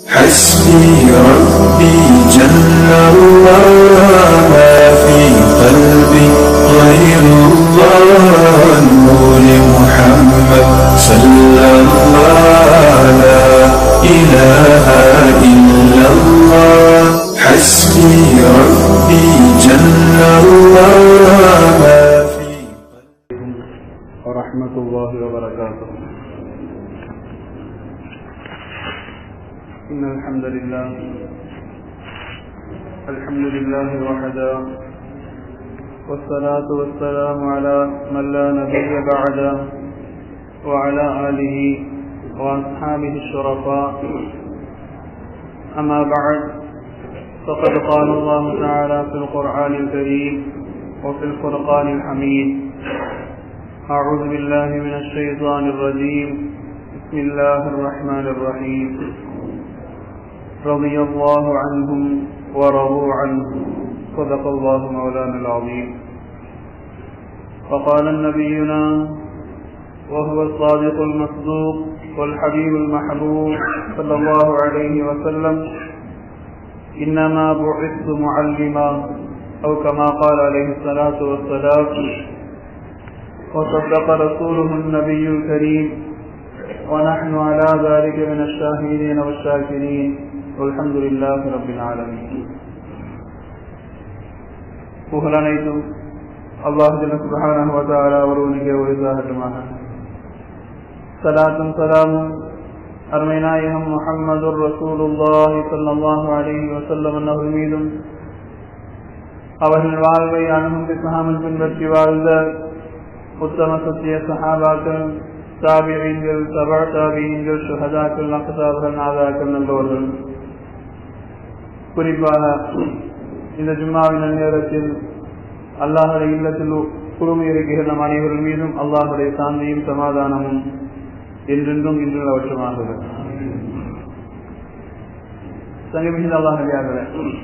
حسبي ربي جل الله ما في قلبي غير الله نور محمد صلى الله لا إله إلا الله حسبي ربي جل الله ما في ورحمة الله وبركاته إن الحمد لله الحمد لله وحده والصلاة والسلام على من لا نبي بعده وعلى آله وأصحابه الشرفاء أما بعد فقد قال الله تعالى في القرآن الكريم وفي الفرقان الحميد أعوذ بالله من الشيطان الرجيم بسم الله الرحمن الرحيم رضي الله عنهم ورضوا عنه صدق الله مولانا العظيم فقال النبينا وهو الصادق المصدوق والحبيب المحبوب صلى الله عليه وسلم إنما بعثت معلما أو كما قال عليه الصلاة والسلام وصدق رسوله النبي الكريم ونحن على ذلك من الشاهدين والشاكرين والحمد لله رب العالمين புகழனைத்தும் அல்லாஹ் சுபஹானஹு வ தஆலா ஒருவனுக்கே உரித்தாகட்டுமாக சலாத்தும் சலாமும் அருமை நாயகம் முஹம்மதுர் ரசூலுல்லாஹி ஸல்லல்லாஹு அலைஹி வஸல்லம் அவர்கள் மீதும் அவர்கள் வாழ்வை அணுகும் பிசகாமல் பின்பற்றி வாழ்ந்த உத்தம சத்திய சஹாபாக்கள் தாபியங்கள் சபா தாபியங்கள் சுஹதாக்கள் நகசார்கள் நாதாக்கள் நல்லவர்கள் குறிப்பாக இந்த ஜும்மாவின் நேரத்தில் அல்லாஹுடைய இல்லத்தில் குழுமி இருக்கிற நம் அனைவர்கள் மீதும் அல்லாஹுடைய சாந்தியும் சமாதானமும் என்றென்றும் இன்று அவற்றமாகிறது சங்கமிகிந்த அல்லாஹ்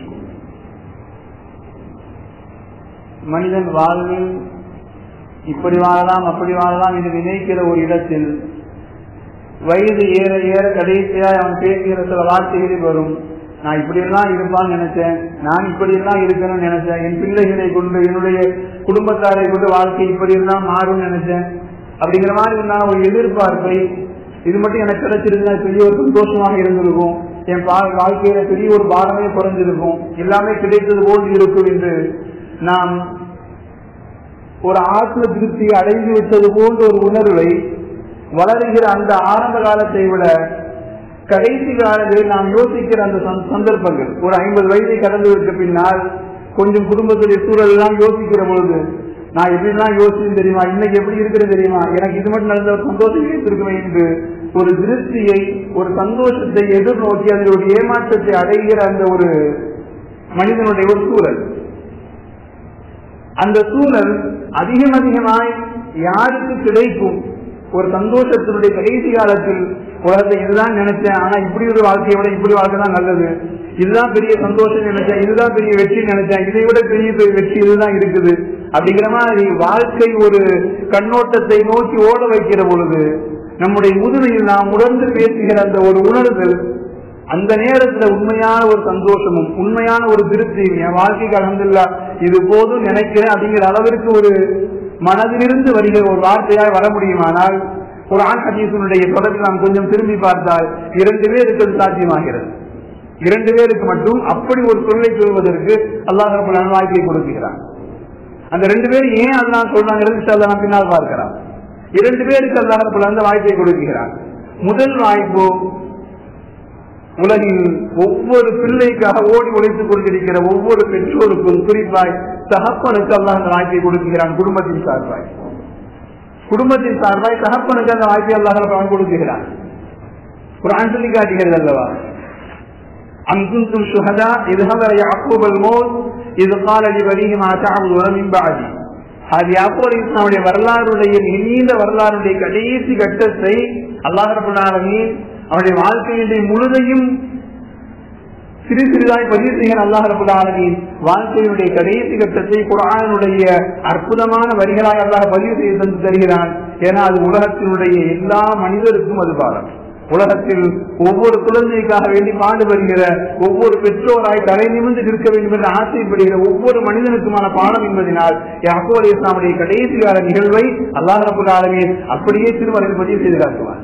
மனிதன் வாழ்வில் இப்படி வாழலாம் அப்படி வாழலாம் என்று நினைக்கிற ஒரு இடத்தில் வயது ஏற ஏற கடைசியாய் அவன் பேசுகிற சில வார்த்தைகளில் வரும் நான் இப்படியெல்லாம் இருப்பான்னு நினைச்சேன் நான் இப்படியெல்லாம் இருக்கணும்னு நினைச்சேன் என் பிள்ளைகளை கொண்டு என்னுடைய குடும்பத்தாரை கொண்டு வாழ்க்கை இப்படியெல்லாம் மாறும்னு நினைச்சேன் அப்படிங்கிற மாதிரி நான் ஒரு எதிர்பார்ப்பை இது மட்டும் எனக்கு கிடைச்சிருந்தா பெரிய ஒரு சந்தோஷமாக இருந்திருக்கும் என் வாழ்க்கையில பெரிய ஒரு பாரமே குறைஞ்சிருக்கும் எல்லாமே கிடைத்தது போல் இருக்கும் என்று நாம் ஒரு ஆத்ம திருப்தியை அடைந்து விட்டது போன்ற ஒரு உணர்வை வளருகிற அந்த ஆரம்ப காலத்தை விட கடைசி காலங்களில் நாம் யோசிக்கிற அந்த சந்தர்ப்பங்கள் ஒரு ஐம்பது வயதை கடந்ததற்கு பின்னால் கொஞ்சம் குடும்பத்துடைய சூழல் எல்லாம் யோசிக்கிற பொழுது நான் எப்படிலாம் யோசிச்சு தெரியுமா இன்னைக்கு எப்படி இருக்கிறது தெரியுமா எனக்கு இது மட்டும் நடந்த ஒரு சந்தோஷம் கிடைத்திருக்குமே என்று ஒரு திருப்தியை ஒரு சந்தோஷத்தை எதிர்நோக்கி அதில் ஒரு ஏமாற்றத்தை அடைகிற அந்த ஒரு மனிதனுடைய ஒரு சூழல் அந்த சூழல் அதிகம் அதிகமாய் யாருக்கு கிடைக்கும் ஒரு சந்தோஷத்தினுடைய கடைசி காலத்தில் உலகத்தை இதுதான் நினைச்சேன் ஆனா இப்படி ஒரு வாழ்க்கையை விட இப்படி வாழ்க்கை தான் நல்லது இதுதான் பெரிய சந்தோஷம் நினைச்சேன் இதுதான் பெரிய வெற்றி நினைச்சேன் இதை விட பெரிய வெற்றி இதுதான் இருக்குது அப்படிங்கிற மாதிரி வாழ்க்கை ஒரு கண்ணோட்டத்தை நோக்கி ஓட வைக்கிற பொழுது நம்முடைய முதுமையில் நாம் உணர்ந்து பேசுகிற அந்த ஒரு உணர்தல் அந்த நேரத்துல உண்மையான ஒரு சந்தோஷமும் உண்மையான ஒரு திருப்தியும் என் வாழ்க்கைக்கு அகந்தில்லா இது போதும் நினைக்கிறேன் அப்படிங்கிற அளவிற்கு ஒரு மனதிலிருந்து வருகிற ஒரு வார்த்தையால் வர முடியுமானால் ஒரு ஆண் ஹதீசனுடைய தொடர்பில் நாம் கொஞ்சம் திரும்பி பார்த்தால் இரண்டு பேருக்கு அது சாத்தியமாகிறது இரண்டு பேருக்கு மட்டும் அப்படி ஒரு சொல்லை சொல்வதற்கு அல்லாஹ் வாழ்க்கையை கொடுக்கிறான் அந்த ரெண்டு பேரும் ஏன் அதெல்லாம் சொல்றாங்கிறது நான் பின்னால் பார்க்கிறான் இரண்டு பேருக்கு அல்லாஹ் அந்த வாய்ப்பை கொடுக்கிறான் முதல் வாய்ப்பு உலகில் ஒவ்வொரு பிள்ளைக்காக ஓடி உழைத்துக் கொண்டிருக்கிற ஒவ்வொரு பெற்றோருக்கும் குறிப்பாய் தகப்பனுக்கு அல்லாஹ் அந்த வாய்ப்பை கொடுக்கிறான் குடும்பத்தின் சார்பாய் குடும்பத்தின் சார்பாய் தகப்பனுக்கு அந்த வாய்ப்பை அல்லாஹ் கொடுக்கிறான் ஒரு சொல்லி காட்டுகிறது அல்லவா அங்குந்தும் சுகதா இதுஹவர யாக்கூப் அல்-மௌத் இது قال لبنيه ما تعبدون من بعدي அது யாக்கூப் இஸ்லாமுடைய வரலாறுடைய நீண்ட வரலாறுடைய கடைசி கட்டத்தை அல்லாஹ் ரப்பல் ஆலமீன் அவருடைய வாழ்க்கையினுடைய முழுதையும் சிறு சிறிதாய் பதிவு செய்கிற அல்லாஹ் ரபுல் ஆலமின் வாழ்க்கையினுடைய கடைசி கட்டத்தை குரானுடைய அற்புதமான வரிகளாய் அல்லாஹ் பதிவு செய்து தந்து தருகிறான் ஏன்னா அது உலகத்தினுடைய எல்லா மனிதருக்கும் அது பாடம் உலகத்தில் ஒவ்வொரு குழந்தைக்காக வேண்டி பாடுபடுகிற ஒவ்வொரு பெற்றோராய் தலை நிமிர்ந்து இருக்க வேண்டும் என்று ஆசைப்படுகிற ஒவ்வொரு மனிதனுக்குமான பாடம் என்பதனால் யாக்கோ அலி இஸ்லாமுடைய கடைசி கால நிகழ்வை அல்லாஹ் ரபுல் ஆலமீன் அப்படியே திருமறையில் பதிவு செய்து காட்டுவார்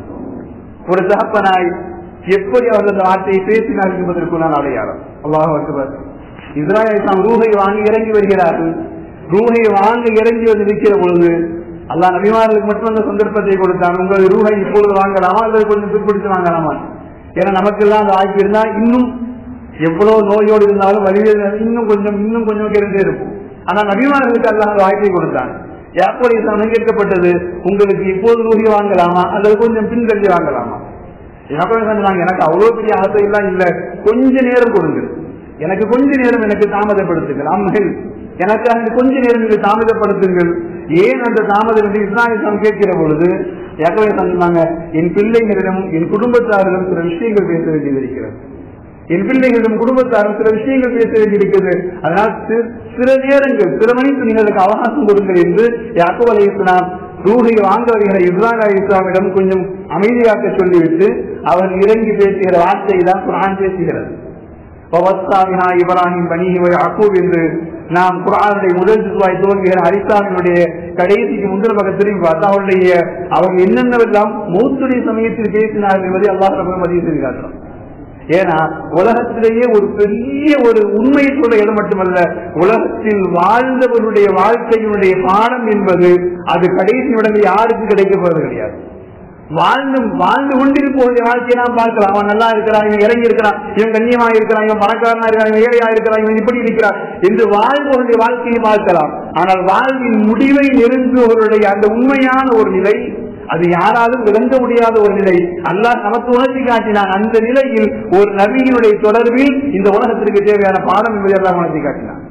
ஒரு தகப்பனாய் எப்படி அவர்கள் அந்த வார்த்தையை பேசினார் என்பதற்கு நான் அடையாளம் அல்லாஹ் அக்பர் இஸ்ராயல் தாம் ரூஹை வாங்கி இறங்கி வருகிறார்கள் ரூஹை வாங்க இறங்கி வந்து நிற்கிற பொழுது அல்லாஹ் நபிமார்களுக்கு மட்டும் அந்த சந்தர்ப்பத்தை கொடுத்தான் உங்கள் ரூஹை இப்பொழுது வாங்கலாமா அல்லது கொஞ்சம் பிற்படுத்தி வாங்கலாமா ஏன்னா நமக்கெல்லாம் அந்த வாய்ப்பு இருந்தா இன்னும் எவ்வளவு நோயோடு இருந்தாலும் வழியில் இன்னும் கொஞ்சம் இன்னும் கொஞ்சம் கிடந்தே இருக்கும் ஆனா நபிமார்களுக்கு அல்லாஹ் அந்த வாய்ப்பை கொடுத்தான் யாப்போடைய சமயம் கேட்கப்பட்டது உங்களுக்கு இப்போது ரூஹி வாங்கலாமா அல்லது கொஞ்சம் பின்தள்ளி வாங்கலாமா யாப்போடைய சொன்னாங்க எனக்கு அவ்வளவு பெரிய ஆசை எல்லாம் இல்ல கொஞ்ச நேரம் கொடுங்க எனக்கு கொஞ்ச நேரம் எனக்கு தாமதப்படுத்துங்கள் அம்மையில் எனக்காக கொஞ்ச நேரம் நீங்கள் தாமதப்படுத்துங்கள் ஏன் அந்த தாமதம் என்று இஸ்லாமியம் கேட்கிற பொழுது யாக்கவே சொன்னாங்க என் பிள்ளைகளிடம் என் குடும்பத்தாரிடம் சில விஷயங்கள் பேச வேண்டியது இருக்கிறது என் பிள்ளைகளிடம் குடும்பத்தாரும் சில விஷயங்கள் பேச வேண்டியிருக்கிறது அதனால் சி- சில நேரங்கள் சில மணிக்கு நீங்களுக்கு அவகாசம் கொடுங்கள் என்று யாக்கோ அலை இஸ்லாம் ரூஹை வாங்க வருகிற இப்ராஹிம் அலி இஸ்லாமிடம் கொஞ்சம் அமைதியாக்க சொல்லிவிட்டு அவர் இறங்கி பேசுகிற வார்த்தை தான் குரான் பேசுகிறது வவஸ்தாவினா இப்ராஹிம் பனிஹி யாக்கூப் என்று நாம் குரானுடைய முதல் சுவாய் துவங்குகிற அரிசாமினுடைய கடைசிக்கு முந்திர பக்கத்திலையும் பார்த்தா அவருடைய அவங்க என்னென்னவெல்லாம் மூத்துடைய சமயத்தில் பேசினார்கள் என்பதை அல்லாஹ் ரபுல் பதிவு செய்து காட்டுறோம் ஏன்னா உலகத்திலேயே ஒரு பெரிய ஒரு உண்மையை சொல்ற இடம் மட்டுமல்ல உலகத்தில் வாழ்ந்தவருடைய வாழ்க்கையினுடைய பாடம் என்பது அது கடைசி இடங்கள் யாருக்கு கிடைக்க போறது கிடையாது வாழ்ந்து வாழ்ந்து கொண்டிருப்பவருடைய வாழ்க்கையை நாம் பார்க்கலாம் அவன் நல்லா இருக்கிறான் இவன் இறங்கி இருக்கிறான் இவன் கண்ணியமா இருக்கிறான் இவன் பணக்காரனா இருக்கிறான் இவன் ஏழையா இருக்கிறான் இவன் இப்படி இருக்கிறான் என்று வாழ்பவருடைய வாழ்க்கையை பார்க்கலாம் ஆனால் வாழ்வின் முடிவை நெருங்குவவருடைய அந்த உண்மையான ஒரு நிலை அது யாராலும் விளங்க முடியாத ஒரு நிலை அல்லாஹ் நமக்கு உணர்த்தி காட்டினான் அந்த நிலையில் ஒரு நபியினுடைய தொடர்பில் இந்த உலகத்திற்கு தேவையான பாடம் என்பதை எல்லாம் உணர்த்தி காட்டினான்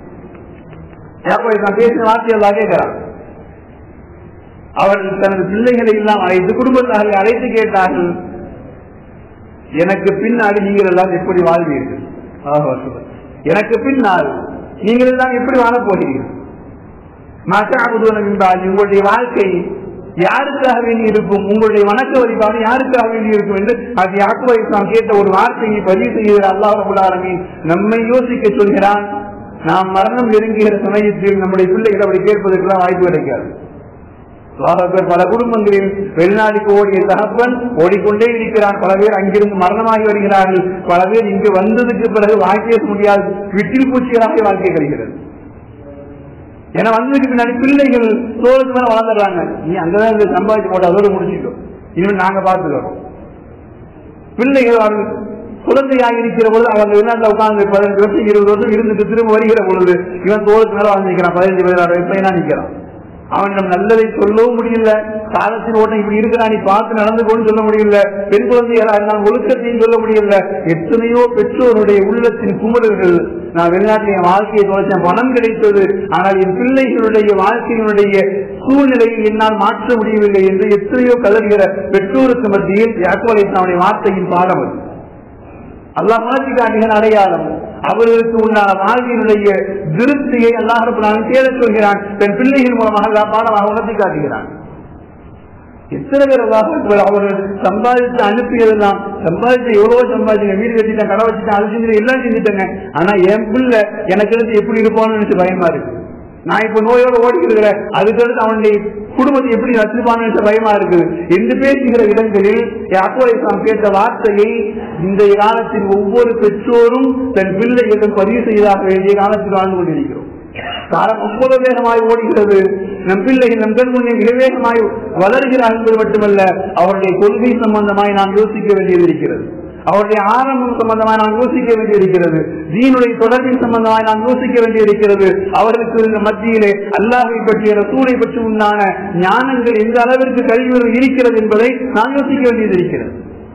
ஏப்போ நான் பேசின வார்த்தை எல்லாம் கேட்கிறான் அவர் தனது பிள்ளைகளை எல்லாம் அழைத்து குடும்பத்தார்களை அழைத்து கேட்டார்கள் எனக்கு பின்னாடி நீங்கள் எல்லாம் எப்படி வாழ்வீர்கள் ஆஹா, சுபர். எனக்கு பின்னால் நீங்கள் எல்லாம் எப்படி வாழப் போகிறீர்கள் மசாபுதுவன பின்பால் உங்களுடைய வாழ்க்கை யாருக்காக வேண்டி இருக்கும் உங்களுடைய வணக்க வழிபாடு யாருக்காக வேண்டி இருக்கும் என்று அது யாக்குவ இஸ்லாம் கேட்ட ஒரு வார்த்தையை பதிவு செய்கிற அல்லாஹ் ஆலமீன் நம்மை யோசிக்க சொல்கிறான் நாம் மரணம் நெருங்குகிற சமயத்தில் நம்முடைய பிள்ளைகள் அப்படி கேட்பதற்கெல்லாம் வாய்ப்பு கிடைக்காது அல்லாஹ் அக்பர். பல குடும்பங்களில் வெளிநாட்டுக்கு ஓடிய தகப்பன் ஓடிக்கொண்டே இருக்கிறான் பல பேர் அங்கிருந்து மரணமாகி வருகிறார்கள் பல பேர் இங்கு வந்ததுக்கு பிறகு வாழ்க்கை முடியாது விட்டில் பூச்சிகளாக வாழ்க்கை கழிகிறது ஏன்னா வந்ததுக்கு பின்னாடி பிள்ளைகள் தோலுக்கு மேல வளர்ந்துடுறாங்க நீ அங்கதான் இருந்து சம்பாதிச்சு போட்டு அதோட முடிச்சுட்டோம் இனிமேல் நாங்க பார்த்துக்கிறோம் பிள்ளைகள் அவர்கள் குழந்தையாக இருக்கிற பொழுது அவங்க வெளிநாட்டுல உட்கார்ந்து பதினஞ்சு வருஷம் இருபது வருஷம் இருந்துட்டு திரும்ப வருகிற பொழுது இவன் தோலுக்கு மேல வந்து நிக்கிறான் பதினஞ்சு பதினாறு வயசுல நிக்கிறான் அவனிடம் நல்லதை சொல்லவும் முடியல காலத்தின் ஓட்டம் இப்படி இருக்கிறா நீ பார்த்து நடந்து கொண்டு சொல்ல முடியல பெண் குழந்தைகளா இருந்தால் ஒழுக்கத்தையும் சொல்ல முடியல எத்தனையோ பெற்றோருடைய உள்ளத்தின் குமுறல்கள் நான் வெளிநாட்டில் என் வாழ்க்கையை தொலைச்சேன் பணம் கிடைத்தது ஆனால் என் பிள்ளைகளுடைய வாழ்க்கையினுடைய சூழ்நிலையை என்னால் மாற்ற முடியவில்லை என்று எத்தனையோ கலர்கிற பெற்றோருக்கு மத்தியில் யாக்கோலை தன்னுடைய வார்த்தையின் பாடம் அது அல்லாஹ் உணர்த்தி காட்டுகிற அடையாளம் அவர்களுக்கு உண்டான வாழ்க்கையினுடைய திருப்தியை அல்லாஹ் ரபுல்லாலும் தேடச் சொல்கிறான் தன் பிள்ளைகள் மூலமாக அல்லாஹ் பாடமாக உணர்த்தி காட்டுகிறான் எத்தனை பேர் அல்லாஹ் அக்பர் அவர்கள் சம்பாதித்து அனுப்பியதெல்லாம் சம்பாதிச்சு எவ்வளவு சம்பாதிச்சுங்க வீடு கட்டிட்டேன் கடை வச்சுட்டேன் அது செஞ்சுட்டேன் எல்லாம் செஞ்சுட்டேங்க ஆனா என் பிள்ளை எனக்கு எடுத்து எப்படி இருப்பான்னு நினைச்சு பயமா இருக்கு நான் இப்ப நோயோட ஓடிக்கிறேன் அதுக்கடுத்து அவனுடைய குடும்பத்தை எப்படி வச்சிருப்பான்னு பயமா இருக்குது என்று பேசுகிற இடங்களில் யாக்கோ இஸ்லாம் கேட்ட வார்த்தையை இந்த காலத்தில் ஒவ்வொரு பெற்றோரும் தன் பிள்ளைகளிடம் பதிவு செய்தாக வேண்டிய காலத்தில் வாழ்ந்து கொண்டிருக்கிறோம் காலம் ஒவ்வொரு வேகமாய் ஓடுகிறது நம் பிள்ளைகள் நம் கண் முன்னே மிக வேகமாய் வளர்கிறார் என்பது மட்டுமல்ல அவருடைய கொள்கை சம்பந்தமாய் நாம் யோசிக்க வேண்டியது இருக்கிறது அவருடைய ஆரம்பம் சம்பந்தமாய் நாம் யோசிக்க வேண்டியிருக்கிறது தீனுடைய தொடர்பின் சம்பந்தமாய் நாம் யோசிக்க வேண்டியிருக்கிறது அவர்களுக்கு இந்த மத்தியிலே அல்லாஹை பற்றிய ரசூலை பற்றி உண்டான ஞானங்கள் எந்த அளவிற்கு கல்வி இருக்கிறது என்பதை நாம் யோசிக்க வேண்டியது இருக்கிறது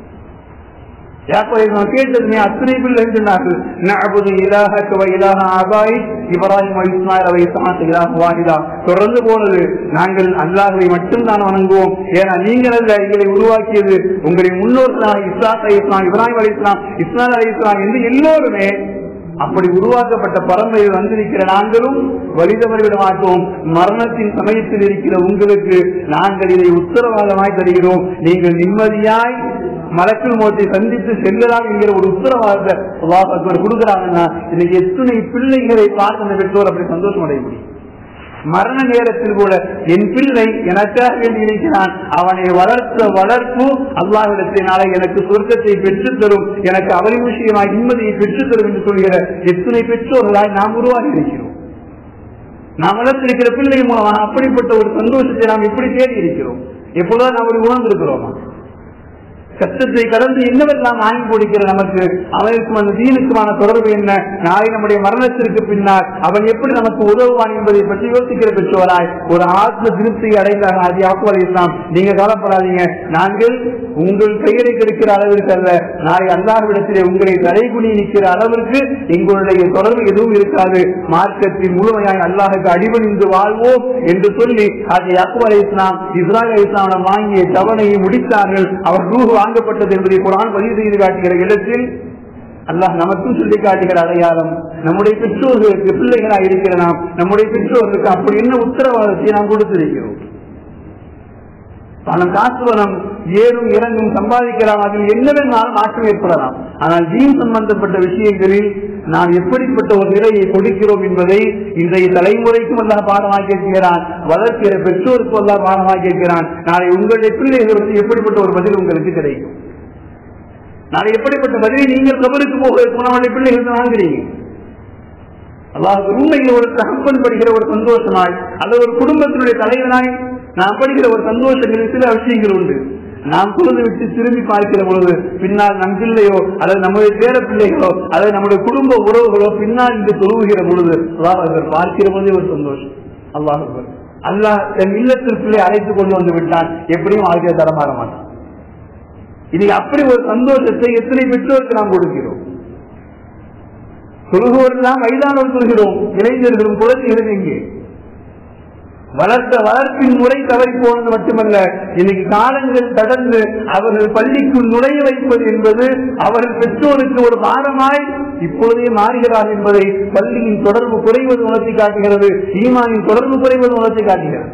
யாக்கோவை நான் கேட்டதுமே அத்தனை பிள்ளை சொன்னார்கள் நஅபுது இலாஹக வ இலாஹ ஆபாய் இப்ராஹிம் வ இஸ்மாயில் அவை இஸ்மாத் இலாஹ வாஹிதா தொடர்ந்து போனது நாங்கள் அல்லாஹ்வை மட்டும் தான் வணங்குவோம் ஏன்னா நீங்கள் அல்ல எங்களை உருவாக்கியது உங்களின் முன்னோர்களாக இஸ்லாத் அலி இஸ்லாம் இப்ராஹிம் அலி இஸ்லாம் இஸ்மாயில் அலி இஸ்லாம் என்று எல்லோருமே அப்படி உருவாக்கப்பட்ட பரம்பரையில் வந்திருக்கிற நாங்களும் வலிதவர்விட மாட்டோம் மரணத்தின் சமயத்தில் இருக்கிற உங்களுக்கு நாங்கள் இதை உத்தரவாதமாய் தருகிறோம் நீங்கள் நிம்மதியாய் மலக்கில் மோத்தை சந்தித்து செல்லலாம் என்கிற ஒரு உத்தரவாதத்தை அல்லாஹ் அக்பர் கொடுக்குறாங்கன்னா இன்னைக்கு எத்தனை பிள்ளைகளை பார்த்து அந்த பெற்றோர் அப்படி சந்தோஷம் அடைய முடியும் மரண நேரத்தில் கூட என் பிள்ளை எனக்காக வேண்டி இருக்கிறான் அவனை வளர்த்த வளர்ப்பு அல்லாஹிடத்தை நாளை எனக்கு சொர்க்கத்தை பெற்றுத் தரும் எனக்கு அவரி விஷயமாய் நிம்மதியை பெற்றுத் தரும் என்று சொல்கிற எத்தனை பெற்றோர்களாய் நாம் உருவாகி இருக்கிறோம் நாம் வளர்த்திருக்கிற பிள்ளை மூலமாக அப்படிப்பட்ட ஒரு சந்தோஷத்தை நாம் எப்படி தேடி இருக்கிறோம் எப்பொழுதும் நாம் அப்படி உணர்ந்திருக்கிறோமா கஷ்டத்தை கடந்து என்னவெல்லாம் வாங்கி கொடுக்கிற நமக்கு அவனுக்கும் அந்த தீனுக்குமான தொடர்பு என்ன நாளை நம்முடைய மரணத்திற்கு பின்னால் அவன் எப்படி நமக்கு உதவுவான் என்பதை பற்றி யோசிக்கிற பெற்றோராய் ஒரு ஆத்ம திருப்தியை அடைந்தார் அது யாக்குவல் இஸ்லாம் நீங்க கவலைப்படாதீங்க நாங்கள் உங்கள் பெயரை கெடுக்கிற அளவிற்கு அல்ல நாளை அல்லாஹ்விடத்திலே உங்களை தலைகுனி நிற்கிற அளவிற்கு எங்களுடைய தொடர்பு எதுவும் இருக்காது மார்க்கத்தில் முழுமையாய் அல்லாஹுக்கு அடிபணிந்து வாழ்வோம் என்று சொல்லி அது யாக்குவல் அலி இஸ்லாம் இஸ்ராயல் அலி இஸ்லாமிடம் வாங்கிய தவணையை முடித்தார்கள் அவர் ரூஹ் வாங்கப்பட்டது என்பதை குரான் பதிவு செய்து காட்டுகிற இடத்தில் அல்லாஹ் நமக்கும் சொல்லி காட்டுகிற அடையாளம் நம்முடைய பெற்றோர்களுக்கு பிள்ளைகளாக இருக்கிற நாம் நம்முடைய பெற்றோர்களுக்கு அப்படி என்ன உத்தரவாதத்தை நாம் கொடுத்திருக்கிறோம் பணம் காசு வனம் ஏறும் இறங்கும் சம்பாதிக்கலாம் அதில் என்னவென்றாலும் மாற்றம் ஏற்படலாம் ஆனால் ஜீன் சம்பந்தப்பட்ட விஷயங்களில் நாம் எப்படிப்பட்ட ஒரு நிலையை கொடுக்கிறோம் என்பதை இன்றைய தலைமுறைக்கும் எல்லாம் பாடமாக்கி இருக்கிறான் வளர்க்கிற பெற்றோருக்கும் எல்லாம் பாடமாக்கி இருக்கிறான் நாளை உங்களுடைய பிள்ளைகளுக்கு எப்படிப்பட்ட ஒரு பதில் உங்களுக்கு கிடைக்கும் நாளை எப்படிப்பட்ட பதிலை நீங்கள் கபருக்கு போக நம்முடைய பிள்ளைகள் வாங்குறீங்க அல்லாஹ் உண்மையில் ஒரு தகப்பன் படுகிற ஒரு சந்தோஷமாய் அல்லது ஒரு குடும்பத்தினுடைய தலைவனாய் நாம் படுகிற ஒரு சந்தோஷங்களில் சில விஷயங்கள் உண்டு நாம் பொழுது விட்டு திரும்பி பார்க்கிற பொழுது பின்னால் நம் பிள்ளையோ அல்லது நம்முடைய பேர பிள்ளைகளோ அல்லது நம்முடைய குடும்ப உறவுகளோ பின்னால் இன்று தொழுவுகிற பொழுது அல்லாஹ் அவர்கள் பார்க்கிற பொழுதே ஒரு சந்தோஷம் அல்லாஹ் அல்லாஹ் தன் இல்லத்திற்குள்ளே அழைத்து கொண்டு வந்து விட்டான் எப்படியும் வாழ்க்கையை தரமாற மாட்டான் இன்னைக்கு அப்படி ஒரு சந்தோஷத்தை எத்தனை பெற்றோருக்கு நாம் கொடுக்கிறோம் சொல்லுவோரெல்லாம் வயதானோர் சொல்கிறோம் இளைஞர்களும் குழந்தைகளும் எங்கே வளர்த்த வளர்ப்பின் முறை தவறி போனது மட்டுமல்ல இன்னைக்கு காலங்கள் கடந்து அவர்கள் பள்ளிக்குள் நுழைய வைப்பது என்பது அவர்கள் பெற்றோருக்கு ஒரு பாரமாய் இப்பொழுதே மாறுகிறார் என்பதை பள்ளியின் தொடர்பு குறைவது உணர்த்தி காட்டுகிறது ஈமானின் தொடர்பு குறைவது உணர்த்தி காட்டுகிறது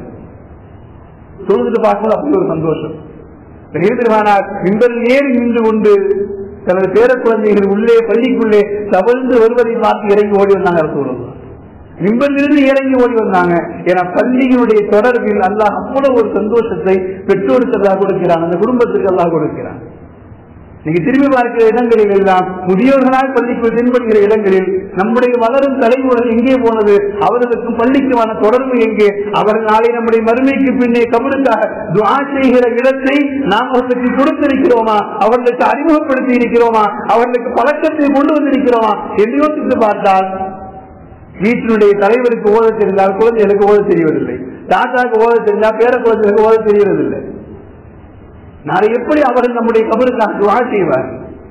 சொல்லிட்டு பார்க்கும்போது அப்படி ஒரு சந்தோஷம் பெரியதிருமானார் மின்பல் ஏறி நின்று கொண்டு தனது பேர குழந்தைகள் உள்ளே பள்ளிக்குள்ளே தவழ்ந்து வருவதை பார்த்து இறங்கி ஓடி வந்தாங்க அரசு மிம்பலிருந்து இறங்கி ஓடி வந்தாங்க ஏன்னா பள்ளியினுடைய தொடர்பில் அல்லாஹ் அவ்வளவு ஒரு சந்தோஷத்தை பெற்றோருக்கு எல்லாம் கொடுக்கிறான் அந்த குடும்பத்துக்கு எல்லாம் கொடுக்கிறான் நீங்க திரும்பி பார்க்கிற இடங்களில் எல்லாம் முதியோர்களால் பள்ளிக்கு தென்படுகிற இடங்களில் நம்முடைய வளரும் தலைமுறை எங்கே போனது அவர்களுக்கும் பள்ளிக்குமான தொடர்பு எங்கே அவர்கள் நாளை நம்முடைய மறுமைக்கு பின்னே கபருக்காக துவா செய்கிற இடத்தை நாம் அவர்களுக்கு கொடுத்திருக்கிறோமா அவர்களுக்கு அறிமுகப்படுத்தி இருக்கிறோமா அவர்களுக்கு பழக்கத்தை கொண்டு வந்திருக்கிறோமா என்று யோசித்து பார்த்தால் வீட்டினுடைய தலைவருக்கு ஓத தெரிந்தால் குழந்தைகளுக்கு ஓத தெரியவதில்லை தாத்தாவுக்கு ஓத தெரிந்தால் பேர குழந்தைகளுக்கு ஓத தெரியவதில்லை நாளை எப்படி அவர்கள் நம்முடைய கபருக்காக துவா செய்வார்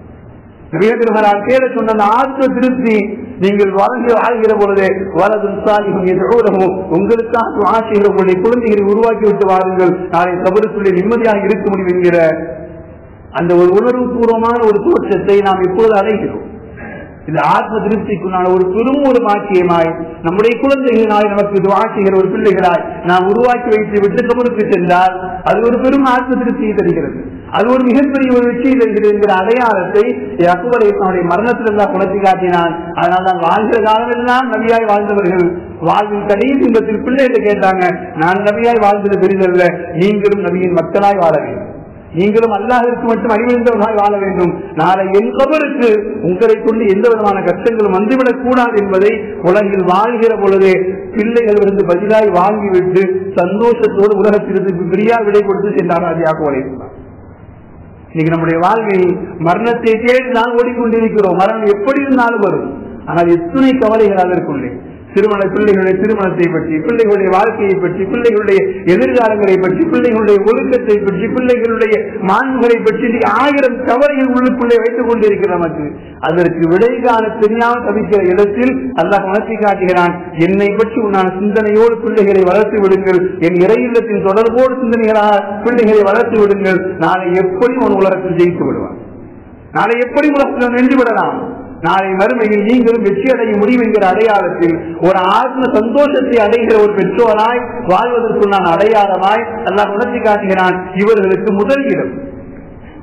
பெருமரால் கேட சொன்ன அந்த ஆத்ம திருப்தி நீங்கள் வாழ்ந்து வாழ்கிற பொழுதே வலது சாலிகும் உங்களுக்காக துவா செய்கிற உங்களுடைய குழந்தைகளை உருவாக்கி விட்டு வாருங்கள் நாளை கபருக்குள்ளே நிம்மதியாக இருக்க முடியும் என்கிற அந்த ஒரு உணர்வு பூர்வமான ஒரு தோற்றத்தை நாம் இப்பொழுது அடைகிறோம் இந்த ஆத்ம திருப்திக்குண்டான ஒரு பெரும் ஒரு பாக்கியமாய் நம்முடைய குழந்தைகளாய் நமக்கு துவா செய்கிற ஒரு பிள்ளைகளாய் நாம் உருவாக்கி வைத்து விட்டு கபருக்கு சென்றால் அது ஒரு பெரும் ஆத்ம திருப்தியை தருகிறது அது ஒரு மிகப்பெரிய ஒரு வெற்றியை தருகிறது என்கிற அடையாளத்தை அக்குவரை நம்முடைய மரணத்திலிருந்தா குணர்த்தி காட்டினான் அதனால் தான் வாழ்கிற காலமெல்லாம் நபியாய் வாழ்ந்தவர்கள் வாழ்வின் கடைசி இன்பத்தில் பிள்ளைகிட்ட கேட்டாங்க நான் நபியாய் வாழ்ந்தது பெரிதல்ல நீங்களும் நபியின் மக்களாய் வாழ வேண்டும் நீங்களும் அல்லாஹிற்கு மட்டும் அறிவிந்தவர்களாய் வாழ வேண்டும் நாளை என் கபருக்கு உங்களை கொண்டு எந்த விதமான கஷ்டங்களும் வந்துவிடக் கூடாது என்பதை உலகில் வாழ்கிற பொழுதே பிள்ளைகள் இருந்து பதிலாய் வாங்கிவிட்டு சந்தோஷத்தோடு உலகத்திலிருந்து பிரியா விடை கொடுத்து சென்றார் அதியாக உழைத்தார் இன்னைக்கு நம்முடைய வாழ்க்கை மரணத்தை தேடி நாம் ஓடிக்கொண்டிருக்கிறோம் மரணம் எப்படி இருந்தாலும் வரும் ஆனால் எத்தனை கவலைகள் அதற்குள்ளே திருமண பிள்ளைகளுடைய திருமணத்தை பற்றி பிள்ளைகளுடைய வாழ்க்கையை பற்றி பிள்ளைகளுடைய எதிர்காலங்களை பற்றி பிள்ளைகளுடைய ஒழுக்கத்தை பற்றி பிள்ளைகளுடைய மாண்புகளை பற்றி ஆயிரம் கவலைகள் உள்ளுக்குள்ளே வைத்துக் கொண்டிருக்கிற நமக்கு அதற்கு விடை காண தெரியாமல் தவிக்கிற இடத்தில் அல்லாஹ் உணர்த்தி காட்டுகிறான் என்னை பற்றி உன்னான சிந்தனையோடு பிள்ளைகளை வளர்த்து விடுங்கள் என் இறையில்லத்தின் தொடர்போடு சிந்தனைகளாக பிள்ளைகளை வளர்த்து விடுங்கள் நாளை எப்படி உன் உலகத்தில் ஜெயித்து விடுவான் நாளை எப்படி உலகத்தில் நின்று விடலாம் நாளை மறுமையில் நீங்களும் வெற்றி அடைய முடியும் என்கிற அடையாளத்தில் ஒரு ஆத்ம சந்தோஷத்தை அடைகிற ஒரு பெற்றோராய் வாழ்வதற்கு நான் அடையாளமாய் அல்லாஹ் உணர்த்தி காட்டுகிறான் இவர்களுக்கு முதல் இடம்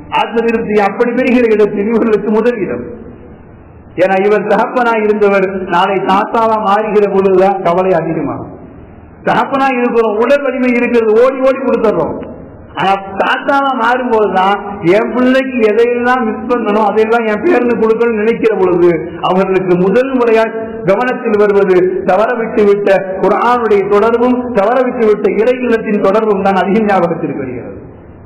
ஆத்ம திருப்தி அப்படி பெறுகிற இடத்தில் இவர்களுக்கு முதல் இடம் ஏன்னா இவர் தகப்பனாய் இருந்தவர் நாளை தாத்தாவா மாறுகிற பொழுதுதான் கவலை அதிகமாகும் தகப்பனாய் இருக்கிறோம் உடல் வலிமை இருக்கிறது ஓடி ஓடி கொடுத்துறோம் ஆனா தாத்தாவா மாறும்போதுதான் என் பிள்ளைக்கு எதையெல்லாம் மிஸ் பண்ணணும் அதையெல்லாம் என் பேருக்கு கொடுக்கணும்னு நினைக்கிற பொழுது அவர்களுக்கு முதல் முறையா கவனத்தில் வருவது தவற விட்டு விட்ட குரானுடைய தொடர்பும் தவற விட்டு விட்ட இறை இல்லத்தின் தொடர்பும் தான் அதிக ஞாபகத்திற்கு வருகிறது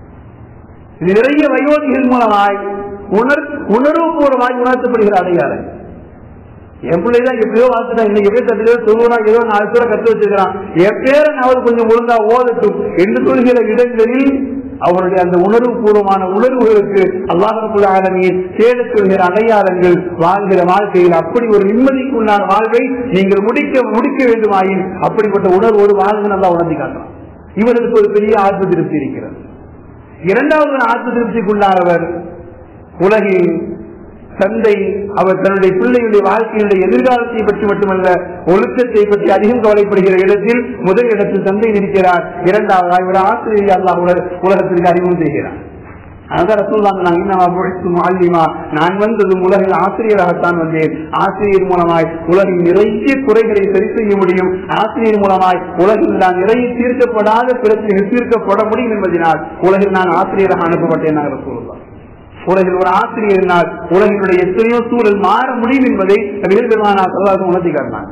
இது நிறைய வயோதிகள் மூலமாய் உணர் உணர்வுபூர்வமாய் உணர்த்தப்படுகிற அடையாளம் என் பிள்ளைதான் எப்படியோ வாழ்த்துட்டா இன்னைக்கு எப்படி தட்டியோ சொல்லுவா ஏதோ நாலு பேரை கத்து வச்சிருக்கிறான் என் பேரன் அவர் கொஞ்சம் ஒழுங்கா ஓதட்டும் என்று சொல்கிற இடங்களில் அவருடைய அந்த உணர்வு பூர்வமான உணர்வுகளுக்கு அல்லாஹுல்லாலமியை தேடச் சொல்கிற அடையாளங்கள் வாழ்கிற வாழ்க்கையில் அப்படி ஒரு நிம்மதிக்கு உண்டான வாழ்வை நீங்கள் முடிக்க முடிக்க வேண்டுமாயின் அப்படிப்பட்ட உணர்வோடு வாழ்ந்து நல்லா உணர்த்தி காட்டலாம் இவருக்கு ஒரு பெரிய ஆத்ம திருப்தி இருக்கிறது இரண்டாவது ஆத்ம திருப்திக்குள்ளானவர் உலகில் தந்தை அவர் தன்னுடைய பிள்ளைகளுடைய வாழ்க்கையுடைய எதிர்காலத்தை பற்றி மட்டுமல்ல ஒழுக்கத்தை பற்றி அதிகம் கவலைப்படுகிற இடத்தில் முதல் இடத்தில் தந்தை இருக்கிறார் இரண்டாவது இவர் ஆசிரியர் அல்லாஹ் உலகத்திற்கு அறிமுகம் செய்கிறார் அதான் ரசூல்லாங்க நான் இன்னும் மாலிமா நான் வந்தது உலகில் ஆசிரியராகத்தான் வந்தேன் ஆசிரியர் மூலமாய் உலகில் நிறைய குறைகளை சரி செய்ய முடியும் ஆசிரியர் மூலமாய் உலகில் நான் நிறைய தீர்க்கப்படாத பிரச்சனைகள் தீர்க்கப்பட முடியும் என்பதனால் உலகில் நான் ஆசிரியராக அனுப்பப்பட்டேன் நாங்கள் சொல்லலாம் உலகில் ஒரு ஆசிரியரினால் உலகினுடைய எத்தனையோ சூழல் மாற முடியும் என்பதை பெருமானார் உணர்த்தி காட்டினார்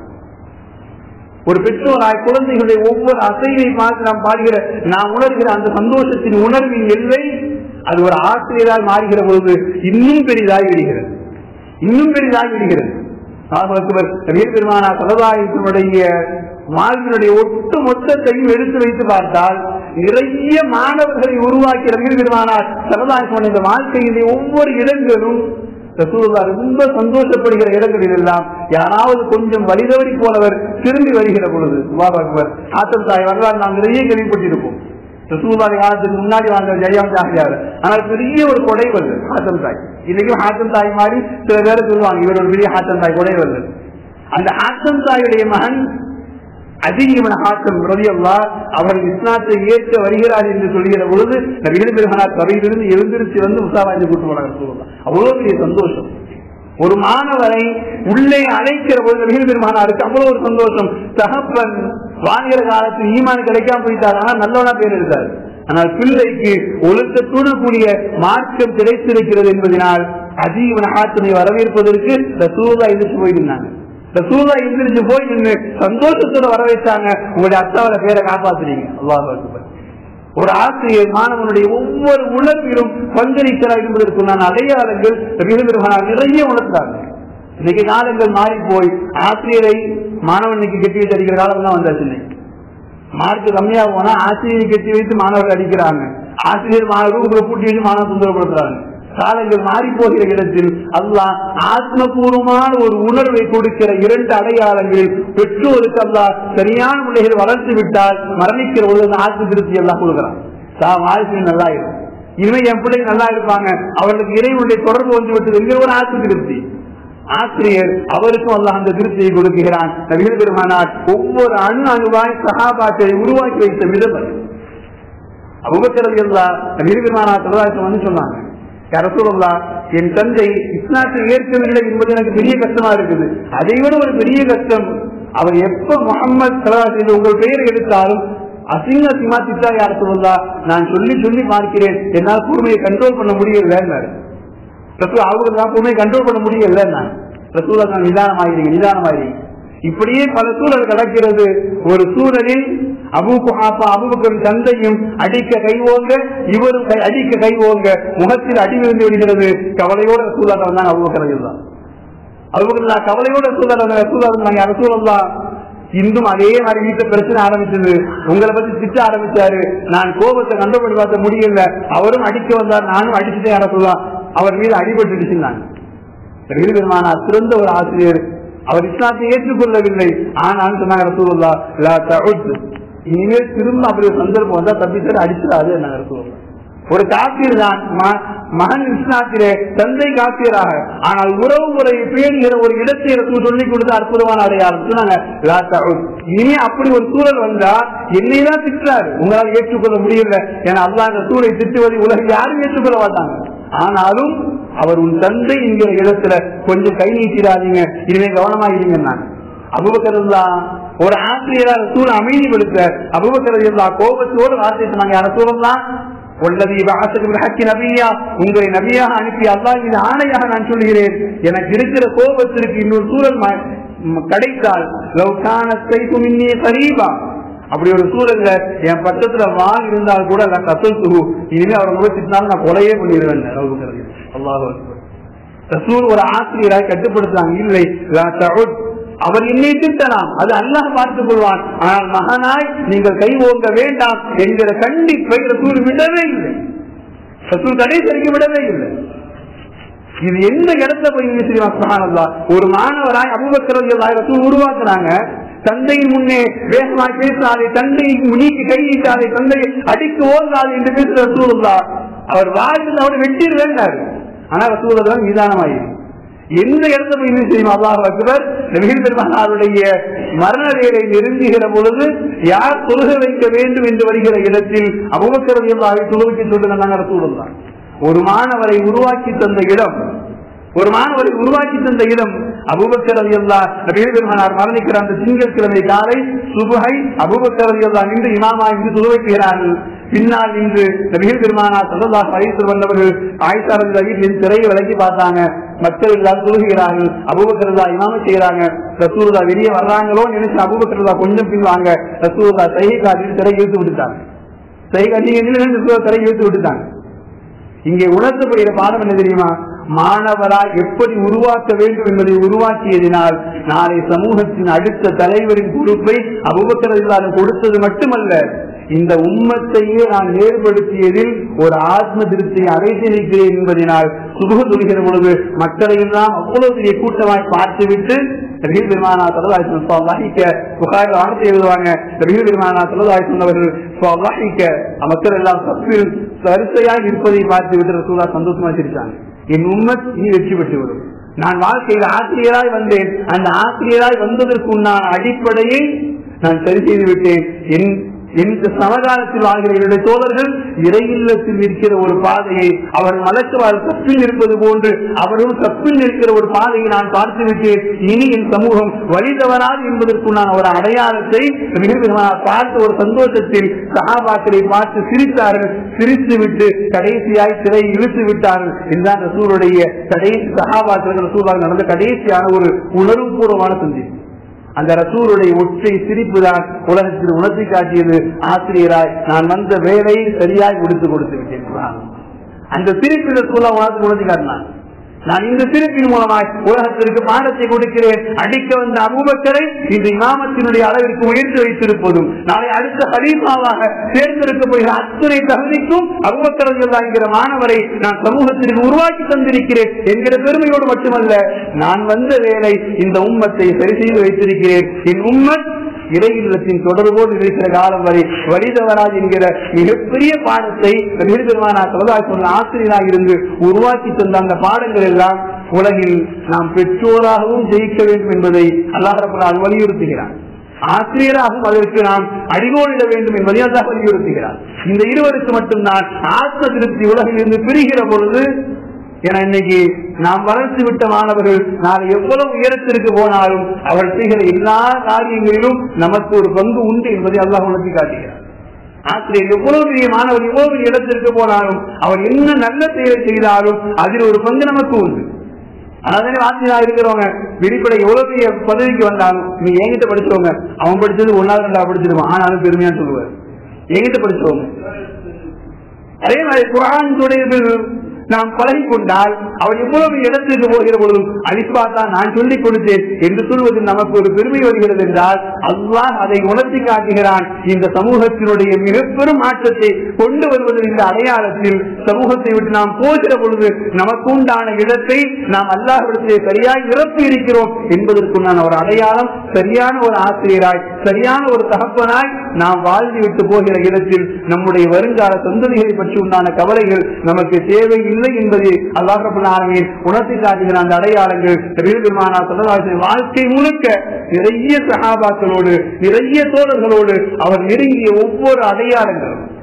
ஒரு பெற்றோராய் குழந்தைகளுடைய ஒவ்வொரு அசைவை பார்த்து நாம் பாடுகிற நாம் உணர்கிற அந்த சந்தோஷத்தின் உணர்வின் எல்லை அது ஒரு ஆசிரியரால் மாறுகிற பொழுது இன்னும் பெரிதாய் விடுகிறது இன்னும் பெரிதாய் விடுகிறது பெருமானா சமுதாயத்தினுடைய வாழ்வினுடைய ஒட்டு மொத்தத்தையும் எடுத்து வைத்து பார்த்தால் நிறைய மாணவர்களை உருவாக்கிய ரவீர் பெருமானார் சமுதாயம் இந்த வாழ்க்கையிலே ஒவ்வொரு இடங்களும் ரசூலுல்லா ரொம்ப சந்தோஷப்படுகிற இடங்களில் எல்லாம் யாராவது கொஞ்சம் வழிதவறி போனவர் திரும்பி வருகிற பொழுது அக்பர் ஆத்தம் தாய் வரலாறு நாம் நிறைய கேள்விப்பட்டிருப்போம் ரசூலுல்லாஹி காலத்துக்கு முன்னாடி வாழ்ந்த ஜெயம் ஜாகியார் ஆனால் பெரிய ஒரு கொடை வருது ஹாத்தம் தாய் இன்னைக்கும் ஹாத்தம் தாய் மாதிரி சில பேர் சொல்லுவாங்க இவர் ஒரு பெரிய ஹாத்தம் தாய் கொடை வருது அந்த ஹாத்தம் தாயுடைய மகன் அதிகமான ஹாக்கம் ரவியல்லா அவர் இஸ்லாத்தை ஏற்க வருகிறார் என்று சொல்கிற பொழுது நபிகள் பெருமனார் சபையிலிருந்து எழுந்திருச்சு வந்து முசாவாய்ந்து கூட்டு போனாங்க சொல்லலாம் அவ்வளவு பெரிய சந்தோஷம் ஒரு மாணவரை உள்ளே அழைக்கிற பொழுது நபிகள் பெருமானாருக்கு அவ்வளவு ஒரு சந்தோஷம் தகப்பன் வாழ்கிற காலத்தில் ஈமான் கிடைக்காம போயிட்டார் ஆனால் நல்லவனா பேர் இருந்தார் ஆனால் பிள்ளைக்கு ஒழுக்கத்துடன் கூடிய மார்க்கம் கிடைத்திருக்கிறது என்பதனால் அதிகமான ஆற்றலை வரவேற்பதற்கு ரசூலா எதிர்த்து போயிருந்தாங்க ரசூலா எந்திரிச்சு போய் நின்று சந்தோஷத்தோட வர வைத்தாங்க உங்களுடைய அத்தாவோட பேரை காப்பாத்துறீங்க அல்லாஹ் ஒரு ஆசிரியர் மாணவனுடைய ஒவ்வொரு உணர்விலும் பங்களிக்கிறார் என்பதற்குண்டான அடையாளங்கள் பெருமானார் நிறைய உணர்த்தாங்க இன்னைக்கு காலங்கள் மாறி போய் ஆசிரியரை மாணவனுக்கு கெட்டி வைத்து அடிக்கிற காலம் தான் வந்தாச்சு இன்னைக்கு மார்க் கம்மியா போனா ஆசிரியரை கெட்டி வைத்து மாணவர்கள் அடிக்கிறாங்க ஆசிரியர் மாணவர்கள் பூட்டி வச்சு மாணவர் தொந்தரப்படுத்துறாங்க காலங்கள் மாறி போகிற இடத்தில் அல்லாஹ் ஆத்மபூர்வமான ஒரு உணர்வை கொடுக்கிற இரண்டு அடையாளங்கள் பெற்றோருக்கு அல்லாஹ் சரியான முறையில் வளர்த்து விட்டால் மரணிக்கிற பொழுது ஆத்ம திருப்தி எல்லாம் கொடுக்கிறான் தான் வாழ்க்கை நல்லா இருக்கும் இனிமே என் பிள்ளைங்க நல்லா இருப்பாங்க அவர்களுக்கு இறைவனுடைய தொடர்பு வந்து விட்டது என்கிற ஒரு ஆத்ம திருப்தி ஆசிரியர் அவருக்கும் அல்லாஹ் அந்த திருப்தியை கொடுக்கிறான் நபிகள் பெருமானார் ஒவ்வொரு அணு அணுவாய் சகாபாத்தை உருவாக்கி வைத்த விதம் அது அபுபக்கரது எல்லா நபிகள் பெருமானார் சமுதாயத்தை வந்து சொன்னாங்க அரசுல்லா என் தந்தை இஸ்லாத்தை ஏற்கவில்லை என்பது எனக்கு பெரிய கஷ்டமா இருக்குது அதை விட ஒரு பெரிய கஷ்டம் அவர் எப்ப முகமது சலாஸ் என்று உங்கள் பெயரை எடுத்தாலும் அசிங்க அசிங்கமா திட்டா யார் சொல்லா நான் சொல்லி சொல்லி பார்க்கிறேன் என்னால் கூர்மையை கண்ட்ரோல் பண்ண முடியல அவங்களுக்கு நான் கூர்மையை கண்ட்ரோல் பண்ண முடியல நான் ரசூலா நான் நிதானமாகிறீங்க நிதானமாகிறீங்க இப்படியே பல சூழல் நடக்கிறது ஒரு சூழலில் அபு குஹாஃபா அபுபக்கரின் தந்தையும் அடிக்க கைவோங்க இவரும் கை- அடிக்க கைவோங்க முகத்தில் அடி விழுந்து விடுகிறது கவலையோட ரசூலா வந்தாங்க அபுபக்கர் தான் அபுபக்கர் கவலையோட ரசூலா வந்தாங்க ரசூலா வந்தாங்க ரசூலல்லா இன்றும் அதே மாதிரி வீட்டுல பிரச்சனை ஆரம்பிச்சது உங்களை பத்தி திட்ட ஆரம்பிச்சாரு நான் கோபத்தை கண்டுபிடி பார்த்த முடியல அவரும் அடிக்க வந்தார் நானும் அடிச்சுட்டே யார சொல்லலாம் அவர் மீது அடிபட்டுடுச்சுன்னாங்க பெருமானார் சிறந்த ஒரு ஆசிரியர் அவர் இஸ்லாத்தை ஏற்றுக்கொள்ளவில்லை ஆனால் சொன்னாங்க ரசூலுல்லா லா தஉத் இனிமேல் திரும்ப அப்படி ஒரு சந்தர்ப்பம் வந்தா தப்பிச்சு அடிச்சிடாது என்ன ரசூலுல்லா ஒரு காப்பீர் தான் ம- மகன் இஸ்லாத்திலே தந்தை காப்பீராக ஆனால் உறவு முறையை பேணுகிற ஒரு இடத்தை ரசூல் சொல்லிக் கொடுத்த அற்புதமான அடையாளம் சொன்னாங்க லா தஉத். இனி அப்படி ஒரு சூழல் வந்தா என்னை தான் திட்டுறாரு உங்களால் ஏற்றுக்கொள்ள முடியல ஏன்னா அல்லாஹ் ரசூலை திட்டுவதை உலகில் யாரும் ஏற்றுக்கொள்ள மாட்டாங்க ஆனாலும் அவர் உன் தந்தை என்கிற இடத்துல கொஞ்சம் கை நீட்டிடாதீங்க இனிமே கவனமா இருங்க நான் அபுபக்கரல்லா ஒரு ஆசிரியரா ரசூல் அமைதிப்படுத்த அபுபக்கரல்லா கோபத்தோடு வார்த்தை சொன்னாங்க யார சூழல்லாம் உள்ளது ஹக்கி நபியா உங்களை நபியாக அனுப்பி அல்லாஹ் இது ஆணையாக நான் சொல்கிறேன் எனக்கு இருக்கிற கோபத்திற்கு இன்னொரு சூழல் ம- ம், கிடைத்தால் லவ்கான சைஃபு மின்னே கரீபா அப்படி ஒரு சூழல்ல என் பக்கத்துல வால் இருந்தால் கூட நான் கசல் துரு இனிமே அவரை முகத்தினாலும் நான் கொலையே பண்ணிடுவேன் அல்லாஹ் ரசூல் ஒரு ஆசிரியராய் கட்டுப்படுத்தாங்க இல்லை லா தஉத். அவர் என்னை திட்டலாம் அது அல்லாஹ் பார்த்துக் கொள்வான் ஆனால் மகனாய் நீங்கள் கை ஓங்க வேண்டாம் என்கிற கண்டிப்பை ரசூல் விடவே இல்லை ரசூல் கடைசி விடவே இல்லை இது எந்த இடத்துல போய் நினைச்சிருவா சுகானந்தா ஒரு மாணவராய் அபுபக்கரது ரசூல் உருவாக்குறாங்க தந்தையின் முன்னே வேகமாக பேசாதே தந்தையை நீக்கி கை நீட்டாதே தந்தையை அடிக்க ஓங்காது என்று பேசுற ரசூலுல்லா அவர் வாழ்ந்து அவர் வெட்டிடு வேண்டாரு ஆனா ரசூலுல்லா நிதானமாயிரு எந்த இடத்துல போய் என்ன செய்யும் அல்லாஹ் அக்பர் நபீர் பெருமானாருடைய மரண வேலை நெருங்குகிற பொழுது யார் தொழுக வைக்க வேண்டும் என்று வருகிற இடத்தில் அபுபக்கரது அல்லாஹை தொழுவிக்க சொல்லுங்க நாங்கள் ரசூலுல்லா ஒரு மாணவரை உருவாக்கி தந்த இடம் ஒரு மாணவரை உருவாக்கி தந்த இடம் அபுபக்கர் அலி அல்லா நபீர் பெருமானார் மரணிக்கிற அந்த திங்கட்கிழமை காலை சுபுகை அபுபக்கர் அலி அல்லா நின்று இமாமா என்று துவக்கிறார்கள் பின்னால் நின்று நபீர் பெருமானார் சல்லல்லா அழைத்து வந்தவர்கள் ஆயிஷா ரவி திரையை விலக்கி பார்த்தாங்க மக்கள் எல்லாம் தொழுகிறார்கள் அபுபக்கரதா இமாம செய்யறாங்க ரசூலுல்லா வெளியே வர்றாங்களோ நினைச்சு அபுபக்கரதா கொஞ்சம் பின்வாங்க ரசூலுல்லா சைகை காட்டி திரை இழுத்து விட்டுட்டாங்க சைகை காட்டி திரை இழுத்து விட்டுட்டாங்க இங்கே உணர்த்தப்படுகிற பாடம் என்ன தெரியுமா மாணவராய் எப்படி உருவாக்க வேண்டும் என்பதை உருவாக்கியதினால் நாளை சமூகத்தின் அடுத்த தலைவரின் பொறுப்பை அபுபக்கரதிலான கொடுத்தது மட்டுமல்ல இந்த உம்மத்தையே நான் ஏற்படுத்தியதில் ஒரு ஆத்ம திருப்தியை அடைத்து நிற்கிறேன் என்பதனால் சுபு சொல்கிற பொழுது மக்களை எல்லாம் அவ்வளவு பெரிய கூட்டமாய் பார்த்துவிட்டு ரபீல் பெருமானா தொழிலாளி வகிக்க புகாரில் ஆணத்தை எழுதுவாங்க ரபீல் பெருமானா தொழிலாளி சொன்னவர்கள் வகிக்க மக்கள் எல்லாம் தப்பில் வரிசையாக இருப்பதை பார்த்து விட்டு ரசூலா சந்தோஷமா சிரிச்சாங்க என் உம்மத் இனி வெற்றி பெற்று வரும் நான் வாழ்க்கையில் ஆசிரியராய் வந்தேன் அந்த ஆசிரியராய் வந்ததற்கு உண்டான அடிப்படையை நான் சரி செய்து விட்டேன் என் இந்த சமகாலத்தில் வாழ்கிற என்னுடைய தோழர்கள் இறையில்லத்தில் இருக்கிற ஒரு பாதையை அவர் மலக்குவார் தப்பில் இருப்பது போன்று அவரும் தப்பில் இருக்கிற ஒரு பாதையை நான் பார்த்து விட்டேன் இனி என் சமூகம் வழி தவறாது என்பதற்குண்டான ஒரு அடையாளத்தை மிக பெருமானார் பார்த்த ஒரு சந்தோஷத்தில் சகாபாக்களை பார்த்து சிரித்தார்கள் சிரித்து விட்டு கடைசியாய் சிறை இழுத்து விட்டார்கள் என்றான் ரசூருடைய கடைசி சகாபாக்கள் ரசூலாக நடந்த கடைசியான ஒரு உணர்வுபூர்வமான சந்திப்பு அந்த ரசூருடைய ஒற்றை சிரிப்பு தான் உலகத்தில் உணர்த்தி காட்டியது ஆசிரியராய் நான் வந்த வேலையை சரியாய் முடித்து கொடுத்து விட்டேன் அந்த சிரிப்பு ரசூலா உலகத்தில் உணர்த்தி காட்டினான் நான் இந்த சிரிப்பின் மூலமாய் உலகத்திற்கு பாடத்தை கொடுக்கிறேன் அடிக்க வந்த அபூபக்கரை இந்த இமாமத்தினுடைய அளவிற்கு உயர்த்தி வைத்திருப்பதும் நாளை அடுத்த ஹலீஃபாவாக தேர்ந்தெடுக்கப்படுகிற அத்தனை தகுதிக்கும் அபூபக்கரங்கள் என்கிற மாணவரை நான் சமூகத்திற்கு உருவாக்கி தந்திருக்கிறேன் என்கிற பெருமையோடு மட்டுமல்ல நான் வந்த வேலை இந்த உம்மத்தை சரி செய்து வைத்திருக்கிறேன் என் உம்மத் இறையில்லத்தின் தொடர்போடு இருக்கிற காலம் வரை வழிதவராஜ் என்கிற மிகப்பெரிய பாடத்தை பெருமானா சமுதாய சொன்ன ஆசிரியராக இருந்து உருவாக்கி தந்த அந்த பாடங்கள் எல்லாம் உலகில் நாம் பெற்றோராகவும் ஜெயிக்க வேண்டும் என்பதை அல்லாஹ் வலியுறுத்துகிறார் ஆசிரியராகவும் அதற்கு நாம் அடிகோலிட வேண்டும் என்பதை அல்லாஹ் வலியுறுத்துகிறார் இந்த இருவருக்கு மட்டும்தான் ஆத்ம திருப்தி உலகில் இருந்து பிரிகிற பொழுது என இன்னைக்கு நாம் வளர்த்து விட்ட மாணவர்கள் நாளை எவ்வளவு உயரத்திற்கு போனாலும் அவர் செய்கிற எல்லா காரியங்களிலும் நமக்கு ஒரு பங்கு உண்டு என்பதை அல்லாஹ் உணர்த்தி காட்டுகிறார் ஆசிரியர் எவ்வளவு பெரிய மாணவர் எவ்வளவு பெரிய இடத்திற்கு போனாலும் அவர் என்ன நல்ல செயலை செய்தாலும் அதில் ஒரு பங்கு நமக்கு உண்டு அதாவது ஆசிரியரா இருக்கிறவங்க வெளிப்படை எவ்வளவு பெரிய பதவிக்கு வந்தாலும் நீ என்கிட்ட படிச்சவங்க அவன் படிச்சது ஒன்னாவது ரெண்டாவது படிச்சிருவான் ஆனாலும் பெருமையா சொல்லுவார் என்கிட்ட படிச்சவங்க அதே மாதிரி குரான் தொடர்பில் நாம் பழகி கொண்டால் அவர் எவ்வளவு இடத்திற்கு போகிற பொழுதும் அலிப்பா தான் நான் சொல்லிக் கொடுத்தேன் என்று சொல்வது நமக்கு ஒரு பெருமை வருகிறது என்றால் அல்லாஹ் அதை உணர்த்தி காட்டுகிறான் இந்த சமூகத்தினுடைய மிக பெரும் மாற்றத்தை கொண்டு வருவதில் இந்த அடையாளத்தில் சமூகத்தை விட்டு நாம் போகிற பொழுது நமக்கு உண்டான இடத்தை நாம் அல்லாஹிடத்திலே சரியாய் நிரப்பி இருக்கிறோம் என்பதற்குண்டான ஒரு அடையாளம் சரியான ஒரு ஆசிரியராய் சரியான ஒரு தகப்பனாய் நாம் வாழ்ந்து விட்டு போகிற இடத்தில் நம்முடைய வருங்கால சந்ததிகளை பற்றி உண்டான கவலைகள் நமக்கு தேவை இல்லை என்பதை அல்லாஹின் உணர்த்தி காட்டுகிற அந்த அடையாளங்கள் பெருமானா சொல்லலாசின் வாழ்க்கை முழுக்க நிறைய சகாபாக்களோடு நிறைய தோழர்களோடு அவர் நெருங்கிய ஒவ்வொரு அடையாளங்களும்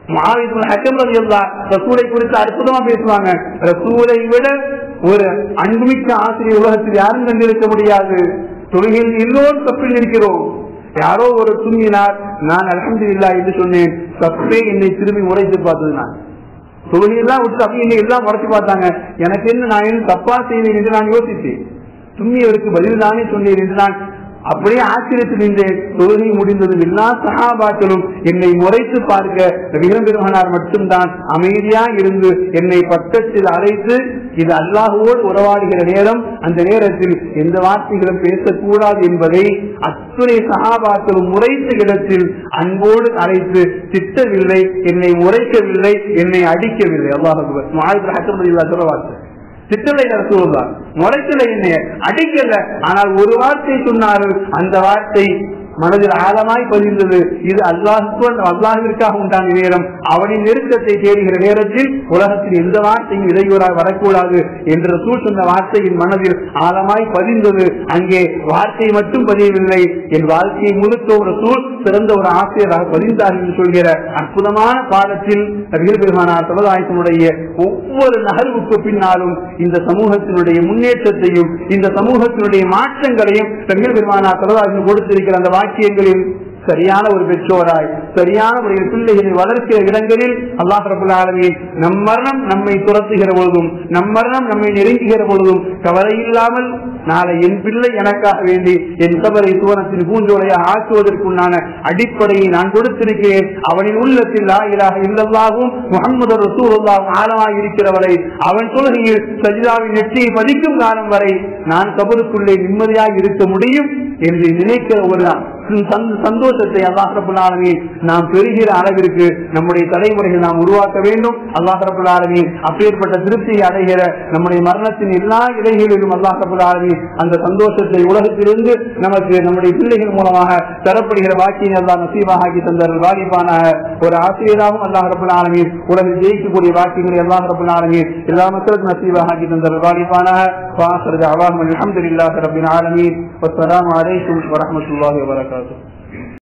மாவின் ஹக்கம் ரலியல்லாஹ் ரசூலை குறித்து அற்புதமா பேசுவாங்க ரசூலை விட ஒரு அன்புமிக்க ஆசிரியர் உலகத்தில் யாரும் கண்டிருக்க முடியாது தொழுகையில் எல்லோரும் தப்பில் இருக்கிறோம் யாரோ ஒரு துணியினார் நான் அல்ஹம்துலில்லாஹ் என்று சொன்னேன் தப்பே என்னை திரும்பி உரைத்து பார்த்தது நான் தொழுகையெல்லாம் விட்டு அப்படி என்னை எல்லாம் உரைச்சு பார்த்தாங்க எனக்கு என்ன நான் என்ன தப்பா செய்வேன் என்று நான் யோசித்தேன் துண்ணியவருக்கு பதில் தானே சொன்னேன் என்று நான் அப்படியே ஆச்சரியத்தில் நின்றேன் தொழுகை முடிந்தது எல்லா சகாபாக்களும் என்னை முறைத்து பார்க்க நபிகள் பெருமானார் மட்டும்தான் அமைதியா இருந்து என்னை பக்கத்தில் அழைத்து இது அல்லாஹுவோடு உறவாடுகிற நேரம் அந்த நேரத்தில் எந்த வார்த்தைகளும் பேசக்கூடாது என்பதை அத்துணை சகாபாக்களும் முறைத்த இடத்தில் அன்போடு அழைத்து திட்டவில்லை என்னை முறைக்கவில்லை என்னை அடிக்கவில்லை அல்லாஹ் மாநில சொல்ல வார்த்தை திட்டலை நடத்துவதுதான் முறைக்கல என்னைய அடிக்கல ஆனால் ஒரு வார்த்தை சொன்னார்கள் அந்த வார்த்தை மனதில் ஆழமாய் பதிந்தது இது அல்லாஹுக்கு அல்லாஹிற்காக உண்டான நேரம் அவனின் நெருக்கத்தை தேடுகிற நேரத்தில் உலகத்தில் எந்த வார்த்தையும் இடையூறாக வரக்கூடாது என்ற சூழ் சொன்ன வார்த்தையின் மனதில் ஆழமாய் பதிந்தது அங்கே வார்த்தை மட்டும் பதியவில்லை என் வாழ்க்கையை முழுக்க ஒரு சூழ் சிறந்த ஒரு ஆசிரியராக பதிந்தார் என்று சொல்கிற அற்புதமான பாடத்தில் நபிகள் பெருமானார் சமுதாயத்தினுடைய ஒவ்வொரு நகர்வுக்கு பின்னாலும் இந்த சமூகத்தினுடைய முன்னேற்றத்தையும் இந்த சமூகத்தினுடைய மாற்றங்களையும் நபிகள் பெருமானார் சமுதாயம் கொடுத்திருக்கிற அந்த வாக்கியங்களில் சரியான ஒரு பெற்றோராய் சரியான முறையில் பிள்ளைகளை வளர்க்கிற இடங்களில் அல்லாஹ் ரபுல் ஆலமீன் நம் மரணம் நம்மை துரத்துகிற பொழுதும் நம் மரணம் நம்மை நெருங்குகிற பொழுதும் கவலை இல்லாமல் நாளை என் பிள்ளை எனக்காக வேண்டி என் கபரை சுவனத்தின் பூஞ்சோலையை ஆக்குவதற்குண்டான அடிப்படையை நான் கொடுத்திருக்கிறேன் அவனின் உள்ளத்தில் லா இலாஹ இல்லல்லாஹும் முகமது ரசூலுல்லாஹும் ஆழமாய் இருக்கிறவரை அவன் தொழுகையில் சஜிதாவின் நெற்றியை பதிக்கும் காலம் வரை நான் கபருக்குள்ளே நிம்மதியாக இருக்க முடியும் என்று நினைக்கிற ஒரு சந்த- சந்தோஷத்தை அல்லாஹ் ரபுல் ஆலமீன் நாம் பெறுகிற அளவிற்கு நம்முடைய தலைமுறைகள் நாம் உருவாக்க வேண்டும் அல்லாஹ் ரபுல் ஆலமீன் அப்பேற்பட்ட திருப்தியை அடைகிற நம்முடைய மரணத்தின் எல்லா இலைகளிலும் அல்லாஹ் ரபுல் ஆலமீன் அந்த சந்தோஷத்தை உலகத்திலிருந்து நமக்கு நம்முடைய பிள்ளைகள் மூலமாக தரப்படுகிற வாக்கியை அல்லாஹ் நசீபாக ஆக்கி தந்தார்கள் வாலிபானாக ஒரு ஆசிரியராகவும் அல்லாஹ் ரபுல் ஆலமீன் உலகில் ஜெயிக்கக்கூடிய வாக்கியங்களை அல்லாஹ் ரபுல் ஆலமீன் எல்லா மக்களுக்கும் நசீபாக ஆக்கி தந்தார்கள் வாலிபானாக வாசரது அவாஹ் அல்ஹம்துலில்லாஹி ரப்பில் ஆலமீன் வஸ்ஸலாமு அலைக்கும் வரஹ்மத்துல்லாஹி வபரகாத்துஹு